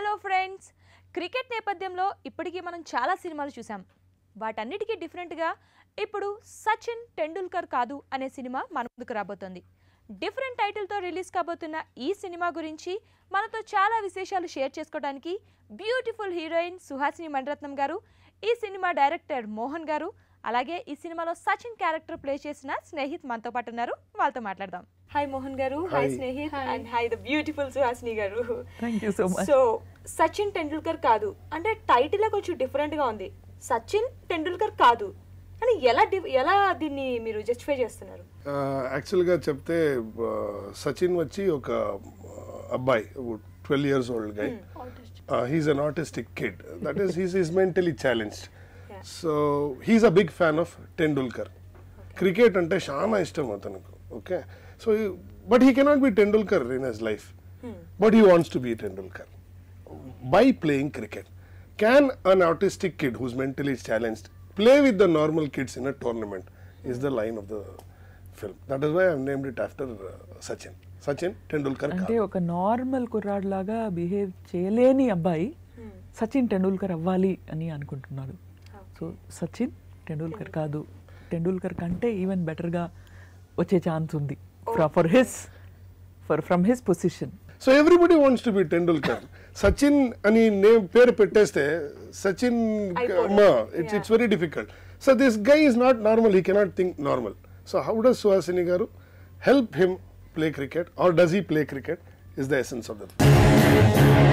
Hello friends cricket నేపథ్యంలో ఇప్పటికీ మనం చాలా సినిమాలు చూసాం వాటన్నిటికీ డిఫరెంట్గా ఇప్పుడు సచిన్ టెండూల్కర్ కాదు అనే సినిమా మన ముందుకు రాబోతోంది డిఫరెంట్ టైటిల్తో రిలీజ్ కాబోతున్న ఈ సినిమా గురించి మనతో చాలా విశేషాలు షేర్ చేసుకోవడానికి బ్యూటిఫుల్ హీరోయిన్ సుహాసిని మణిరత్నం గారు ఈ సినిమా డైరెక్టర్ మోహన్ గారు అలాగే ఈ సినిమాలో సచిన్ క్యారెక్టర్ ప్లే చేసిన స్నేహిత్ మనతో పాటు ఉన్నారు వాళ్ళతో మాట్లాడదాం hi Mohan garu hi Hi. Snehith and hi the beautiful Suhasini garu thank you so much so Sachin Tendulkar కాదు అంటే టైటిల్ కొంచెం డిఫరెంట్ గా ఉంది సచిన్ టెండూల్కర్ కాదు అని ఎలా డి- ఎలా దీన్ని మీరు జస్టిఫై చేస్తున్నారు యాక్చువల్గా చెప్తే ఆ, సచిన్ వచ్చి ఒక ఆ, అబ్బాయి twelve years old guy he's an artistic kid that is he's is mentally challenged Yeah. So he's a big fan of Tendulkar cricket అంటే చాలా ఇష్టం అతనికి okay so but he cannot be Tendulkar in his life but he wants to be Tendulkar by playing cricket. Can an autistic kid who's mentally challenged play with the normal kids in a tournament? Is the line of the film. That is why I've named it after uh, Sachin. Sachin Tendulkar. అంటే Khan. ఒక normal కుర్రాడ్ లాగా behave చేయలేని అబ్బాయి సచిన్ టెండూల్కర్ అవ్వాలి అని అనుకుంటున్నాడు so Sachin Tendulkar కాదు టెండూల్కర్ కంటే ఈవెన్ బెటర్గా వచ్చే ఛాన్స్ ఉంది for his for from his position So everybody wants to be Tendulkar. Sachin ani name పేరు పెట్టేస్తే సచిన్ అయిపోదు. it's it's very difficult. So this guy is not normal. He cannot think normal. So how does Suhasini garu help him play cricket or does he play cricket? Is the essence of the film.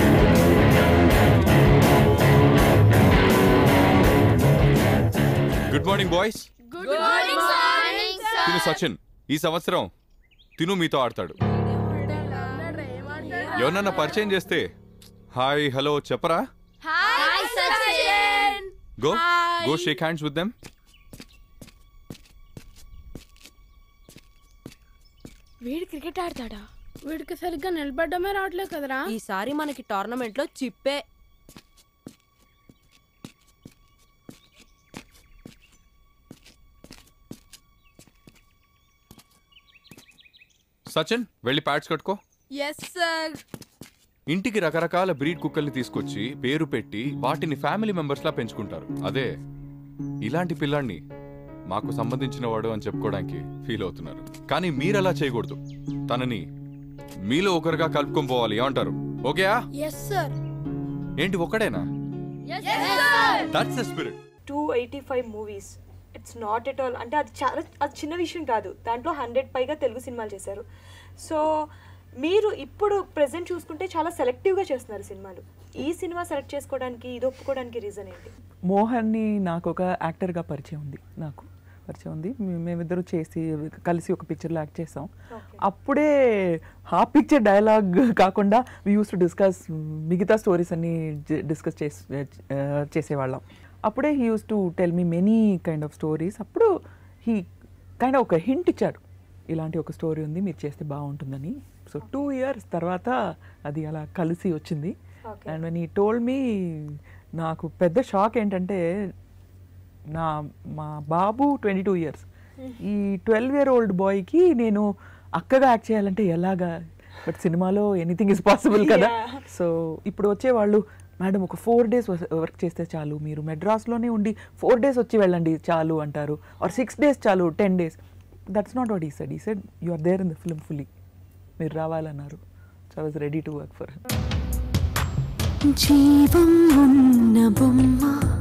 Good morning boys తిను సచిన్ ఈ సంవత్సరం తిను మీతో ఆడతాడు ఎవరన్నా పరిచయం చేస్తే hi hello చెప్పరా go go shake hands with them వీడు క్రికెట్ ఆడతాడా వీడికి సరిగ్గా నిలబడ్డమే రావట్లేదు కదరా ఈసారి మనకి టోర్నమెంట్ లో చిప్పే సచిన్ వెళ్ళి ప్యాడ్స్ కట్టుకో ఎస్ సార్ ఇంటికి రకరకాల బ్రీడ్ కుక్కల్ని తీసుకొచ్చి పేరు పెట్టి వాటిని ఫ్యామిలీ మెంబర్స్ లా పెంచుకుంటారు అదే ఇలాంటి పిల్లాన్ని మాకు సంబంధించిన వాడు అని చెప్పుకోవడానికి ఫీల్ అవుతున్నారు కానీ మీరు అలా చేయకూడదు తనని మీలో ఒకరుగా కలుపుకొని పోవాలి ఏమంటారు ఓకేయా ఎస్ సార్ ఏంటి ఒక్కడేనా that's the spirit two eighty five movies it's not at all అంటే అది చాలా అది చిన్న విషయం కాదు దాంట్లో హండ్రెడ్ పైగా తెలుగు సినిమాలు చేశారు సో మీరు ఇప్పుడు ప్రెసెంట్ చూసుకుంటే చాలా సెలెక్టివ్గా చేస్తున్నారు సినిమాలు ఈ సినిమా సెలెక్ట్ చేసుకోవడానికి ఇది ఒప్పుకోవడానికి రీజన్ ఏంటి మోహన్ని నాకు ఒక యాక్టర్గా పరిచయం ఉంది నాకు పరిచయం ఉంది మే- మేమిద్దరు చేసి కలిసి ఒక పిక్చర్లో యాక్ట్ చేసాం Okay. అప్పుడే ఆ పిక్చర్ డైలాగ్ కాకుండా వీ యూస్ టు డిస్కస్ మిగతా స్టోరీస్ అన్ని డిస్కస్ చేసి ఆ, చేసేవాళ్ళం అప్పుడే he use to tell me many kind of stories అప్పుడు హీ కైండ్ ఒక హింట్ ఇచ్చాడు ఇలాంటి ఒక స్టోరీ ఉంది మీరు చేస్తే బాగుంటుందని సో టూ ఇయర్స్ తర్వాత అది అలా కలిసి వచ్చింది Okay. And when he told me నాకు పెద్ద షాక్ ఏంటంటే నా మా బాబు ట్వంటీ టూ ఇయర్స్ ఈ ట్వెల్వ్ ఇయర్ ఓల్డ్ బాయ్కి నేను అక్కగా యాక్ట్ చేయాలంటే ఎలాగా బట్ సినిమాలో ఎనీథింగ్ ఇస్ పాసిబుల్ కదా Yeah. సో ఇప్పుడు వచ్చేవాళ్ళు మేడం ఒక ఫోర్ డేస్ వర్క్ చేస్తే చాలు మీరు మెడ్రాస్లోనే ఉండి ఫోర్ డేస్ వచ్చి వెళ్ళండి చాలు అంటారు ఆర్ సిక్స్ డేస్ చాలు ten days that's not what he said he said you are there in the film fully మీరు రావాలన్నారు so I was ready to work for జీవం ఉన్న బొమ్మ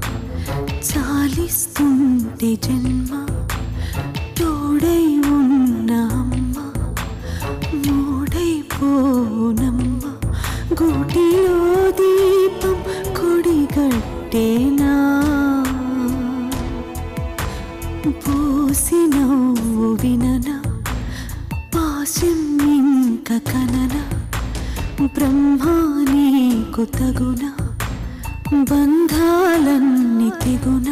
చాలిస్తుంటే జన్మ తోడై ఉన్న అమ్మ మూడైపోనమ్మ గుడిలో దీపం కొడిగట్టేనా పూసి నవ్వు విననా పాశం ఇంక కననా బ్రహ్మానీకు తగున బంధాలన్నీ తెగున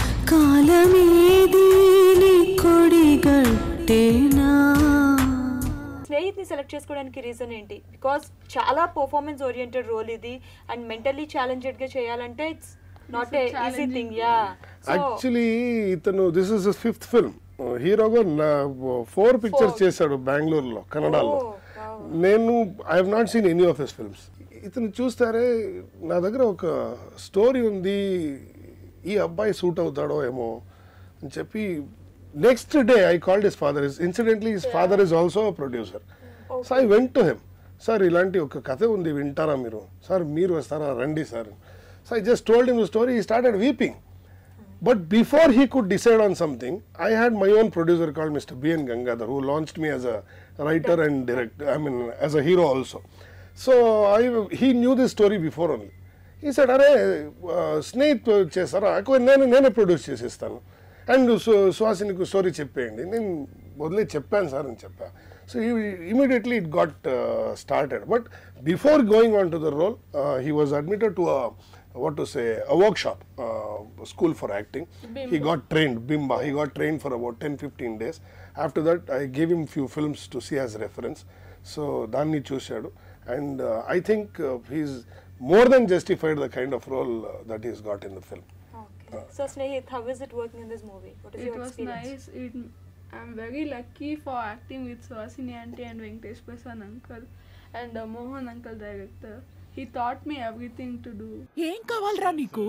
కాలమేదీని కొడిగట్టేనా స్నేహిత్ని సెలెక్ట్ చేసుకోవడానికి రీజన్ ఏంటి బికాస్ చాలా పర్ఫార్మెన్స్ ఓరియంటెడ్ రోల్ ఇది అండ్ మెంటల్లీ ఛాలెంజెడ్గా చేయాలంటే it's not a easy thing yeah so actually ఇతను దిస్ ఇస్ ఫిఫ్త్ ఫిల్మ్ హీరోగా ఫోర్ పిక్చర్స్ చేశాడు బెంగళూరులో కన్నడలో Oh, wow. నేను I have not seen any of his films ఇతను చూస్తారే నా దగ్గర ఒక స్టోరీ ఉంది ఈ అబ్బాయి సూట్ అవుతాడో ఏమో అని చెప్పి next day I called his father is incidentally his father is also producer so I went to him sir ఇలాంటి ఒక కథ ఉంది వింటారా మీరు సార్ మీరు వస్తారా రండి sir so I just told him story he started weeping But before he could decide on something, I had my own producer called Mr. B. N. Gangadhar, who launched me as a writer and director, I mean, as a hero also. So I, he knew this story before only. He said, అరే స్నేహిత్ చేస్తారా ఎక్కువ నేను నేనే produce చేసేస్తాను and సుహాసినికి story చెప్పేయండి నేను వదిలే చెప్పాను సార్ అని చెప్పా so immediately it got started but before going on to the role he was admitted to what to say a workshop uh, school for acting he got trained bimba he got trained for about 10 15 days after that i gave him few films to see as reference so danni చూశాడు and uh, i think uh, he's more than justified the kind of role uh, that he's got in the film Okay. So Snehit, how is it working in this movie? What is It your was experience? nice. It, I'm very lucky for acting with Suhasini auntie and Venkatesh Prasad uncle and uh, Mohan uncle director. He taught me everything to do. ఏం కావాలరా నీకు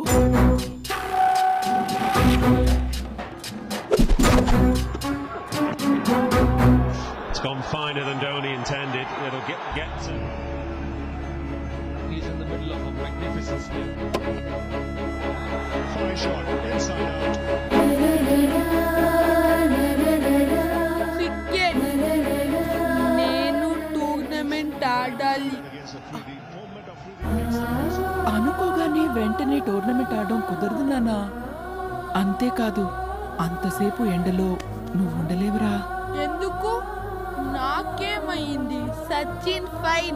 It's gone finer than Dhoni intended. It'll get get to. He's in the middle of a magnificent spin. Fine shot, inside out. Cricket. నేను tournament ఆడాలి Against a Fruity. Movement of Fruity. అనుకోగానే వెంటనే tournament ఆడడం కుదరదు నానా అంతేకాదు అంతసేపు ఎండలో నువ్వు ఉండలేవురా ఎందుకు నాకేమైంది సచిన్ ఫైన్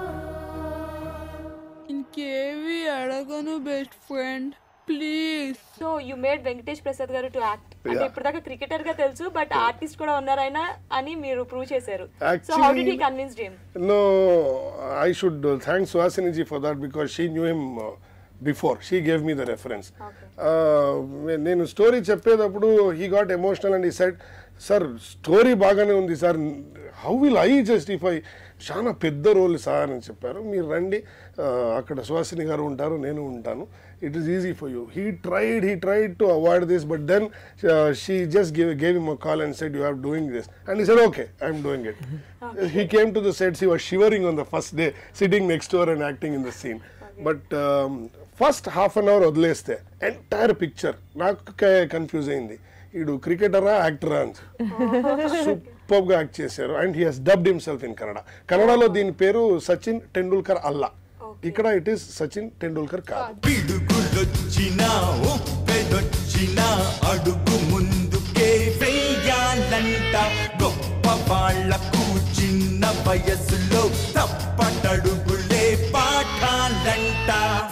ఇంకేవి అడగను best friend please so you made Venkatesh Prasad garu to act అంటే Yeah. ఇప్పుడు దాకా క్రికెటర్ గా తెలుసు బట్ ఆర్టిస్ట్ కూడా ఉన్నారైనా అని మీరు ప్రూవ్ చేశారు so how Actually- did he convinced him No, I should uh, thank Suhasini ji for that because she knew him uh, before. She gave me the reference. Uh, when నేను story చెప్పేటప్పుడు he got emotional and he said sir story బాగానే ఉంది sir how will I justify చాలా పెద్ద role sir అని చెప్పారు మీరు రండి uh, అక్కడ సుహాసిని గారు ఉంటారు నేను ఉంటాను it is easy for you he tried he tried to avoid this but then she just give gave him a call and said you have doing this and he said okay I'm doing it he came to the sets he was shivering on the first day sitting next to her and acting in the scene but um, first half an hour వదిలేస్తే entire picture నాకు confuse అయింది ఈడు క్రికెటరా యాక్టరా అని super గా act చేశారు and he has dubbed himself in Kannada కన్నడలో దీని పేరు సచిన్ టెండూల్కర్ అల్లా ఇక్కడ ఇట్ ఈస్ సచిన్ టెండూల్కర్ కాదు పిడుగులొచ్చినా ఉప్పెదొచ్చినా అడుగు ముందుకే వెయ్యాలంట గొప్ప వాళ్లకు చిన్న వయసులో తప్పటడుగులే పాఠాలంట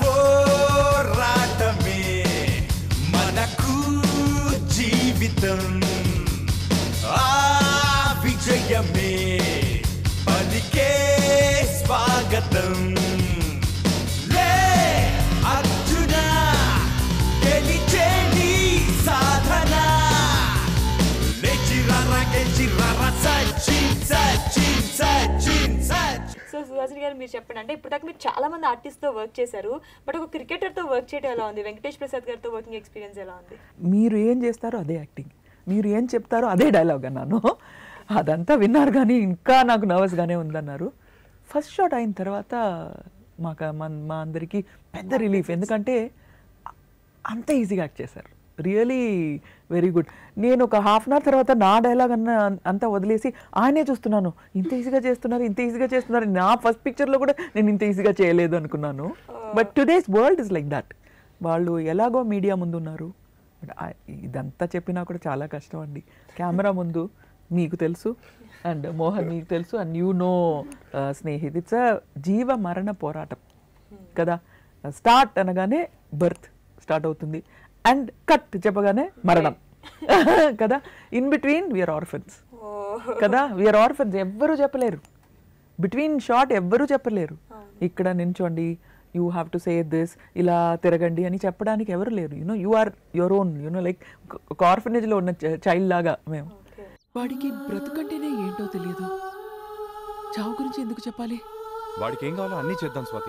పోరాటమే మనకు జీవితం ఆ విజయమే పలికే స్వాగతం లే అర్జున గెలిచే నీ సాధన లేచిరార గెలిచిరార సచిన్ సచిన్ సచిన్ సచిన్ సో సుహాసిని గారు మీరు చెప్పండి అంటే ఇప్పుడు దాకా మీరు చాలా మంది ఆర్టిస్ట్ తో వర్క్ చేశారు బట్ ఒక క్రికెటర్ తో వర్క్ చేయడం ఎలా ఉంది వెంకటేష్ ప్రసాద్ గారితో వర్కింగ్ ఎక్స్పీరియన్స్ ఎలా ఉంది మీరు ఏం చేస్తారో అదే యాక్టింగ్ మీరు ఏం చెప్తారో అదే డైలాగ్ అన్నాను అదంతా విన్నారు కానీ ఇంకా నాకు నర్వస్గానే ఉందన్నారు ఫస్ట్ షాట్ అయిన తర్వాత మాకు మన మా అందరికీ పెద్ద రిలీఫ్ ఎందుకంటే అంత ఈజీగా యాక్ట్ చేశారు రియలీ వెరీ గుడ్ నేను ఒక హాఫ్ అన్ అవర్ తర్వాత నా డైలాగ్ అన్న అంతా వదిలేసి ఆయనే చూస్తున్నాను ఇంత ఈజీగా చేస్తున్నారు ఇంత ఈజీగా చేస్తున్నారు నా ఫస్ట్ పిక్చర్లో కూడా నేను ఇంత ఈజీగా చేయలేదు అనుకున్నాను but today's world is like that వాళ్ళు ఎలాగో మీడియా ముందు ఉన్నారు బట్ ఆ- ఇదంతా చెప్పినా కూడా చాలా కష్టం అండి కెమెరా ముందు మీకు తెలుసు అండ్ మోహన్ మీకు తెలుసు and you know Snehith it's a జీవ మరణ పోరాటం కదా స్టార్ట్ అనగానే బర్త్ స్టార్ట్ అవుతుంది అండ్ కట్ చెప్పగానే మరణం కదా ఇన్ బిట్వీన్ వీఆర్ ఆర్ఫన్స్ కదా వీఆర్ ఆర్ఫన్స్ ఎవ్వరూ చెప్పలేరు బిట్వీన్ షార్ట్ ఎవ్వరూ చెప్పలేరు ఇక్కడ నించోండి you have to say this ఇలా తిరగండి అని చెప్పడానికి ఎవరు లేరు you know you are your own you know like ఒక ఆర్ఫనేజ్లో ఉన్న చైల్డ్ లాగా మేము వాడికి బ్రతుకంటేనే ఏంటో తెలియదు చావు గురించి ఎందుకు చెప్పాలి వాడికి ఏం కావాలో అన్నీ చేద్దాం స్వాతి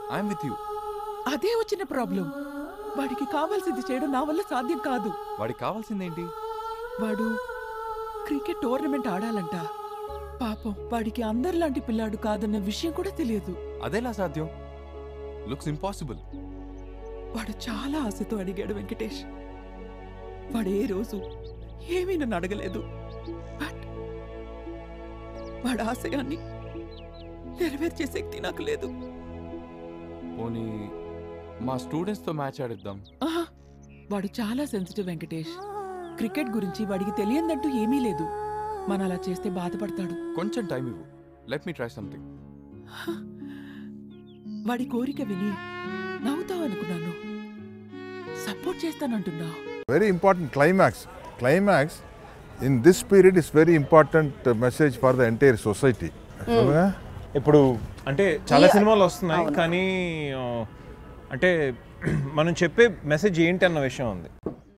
ఐఎమ్ విత్ యూ అదే వచ్చిన ప్రాబ్లం వాడికి కావాల్సింది చేయడం నా వల్ల సాధ్యం కాదు వాడికి కావాల్సిందేంటి వాడు క్రికెట్ టోర్నమెంట్ ఆడాలంట పాపం వాడికి అందరిలాంటి పిల్లాడు కాదన్న విషయం కూడా తెలియదు అదెలా సాధ్యం లుక్స్ ఇంపాసిబుల్ వాడు చాలా ఆశతో అడిగాడు వెంకటేష్ వాడు ఏ రోజు ఏమీ నన్ను అడగలేదు బట్ వాడు ఆశయాన్ని నెరవేర్చే శక్తి నాకు లేదు పోనీ మా స్టూడెంట్స్తో మ్యాచ్ ఆడిద్దాం ఆహా, వాడు చాలా సెన్సిటివ్ వెంకటేష్ క్రికెట్ గురించి వాడికి తెలియదంటూ ఏమీ లేదు మన అలా చేస్తే బాధపడతాడు కొంచెం టైం ఇవ్వు లెట్ మీ ట్రై సంథింగ్ వాడి కోరిక విని నవ్వుతావు అనుకున్నాను సపోర్ట్ చేస్తానంటున్నా Very important climax. Climax in this period is very important uh, message for the entire society. అవునా? ఇప్పుడు అంటే చాలా సినిమాలు వస్తున్నాయి కానీ ఆ, అంటే మనం చెప్పే మెసేజ్ ఏంటి అన్న విషయం ఉంది